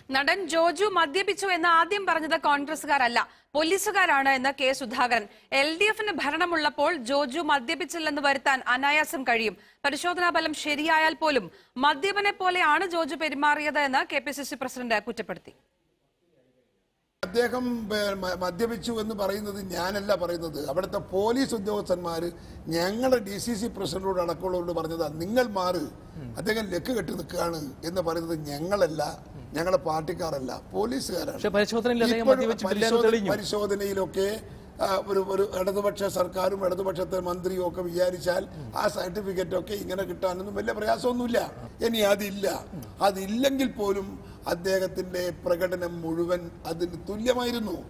നടൻ ജോജു മദ്യപിച്ചു എന്ന് ആദ്യം പറഞ്ഞത് കോൺഗ്രസുകാരല്ല പോലീസുകാരാണ് എന്ന് കെ സുധാകരൻ എൽ ഡി എഫിന് ഭരണമുള്ളപ്പോൾ ജോജു മദ്യപിച്ചില്ലെന്ന് വരുത്താൻ അനായാസം കഴിയും പരിശോധനാ ഫലം ശരിയായാൽ പോലും മദ്യപനെ പോലെയാണ് ജോജു പെരുമാറിയത് എന്ന് K P C C president കുറ്റപ്പെടുത്തി അദ്ദേഹം ഏ, മ- മദ്യപിച്ചു എന്ന് പറയുന്നത് ഞാനല്ല പറയുന്നത് അവിടുത്തെ പോലീസ് ഉദ്യോഗസ്ഥന്മാർ ഞങ്ങളുടെ ഡി സി സി പ്രസിഡന്റോട് അടക്കമുള്ളവരോട് പറഞ്ഞതാ നിങ്ങൾ മാറ് അദ്ദേഹം ലക്ക് കെട്ടി നിൽക്കുകയാണ് എന്ന് പറയുന്നത് ഞങ്ങളല്ല ഞങ്ങളുടെ പാർട്ടിക്കാരല്ല പോലീസുകാരാണ് പക്ഷേ പരിശോധനയിൽ അദ്ദേഹം ഇപ്പോഴും മദ്യപിച്ചിട്ടില്ല എന്ന് പരിശോധന- തെളിഞ്ഞു. പരിശോധനയിലൊക്കെ ആ, ഒരു ഒരു ഇടതുപക്ഷ സർക്കാരും ഇടതുപക്ഷത്തെ മന്ത്രിയും ഒക്കെ വിചാരിച്ചാൽ ആ സർട്ടിഫിക്കറ്റ് ഒക്കെ ഇങ്ങനെ കിട്ടാനൊന്നും വലിയ പ്രയാസമൊന്നുമില്ല ഇനി അതില്ല അതില്ലെങ്കിൽ പോലും അദ്ദേഹത്തിന്റെ പ്രകടനം മുഴുവൻ അതിന് തുല്യമായിരുന്നു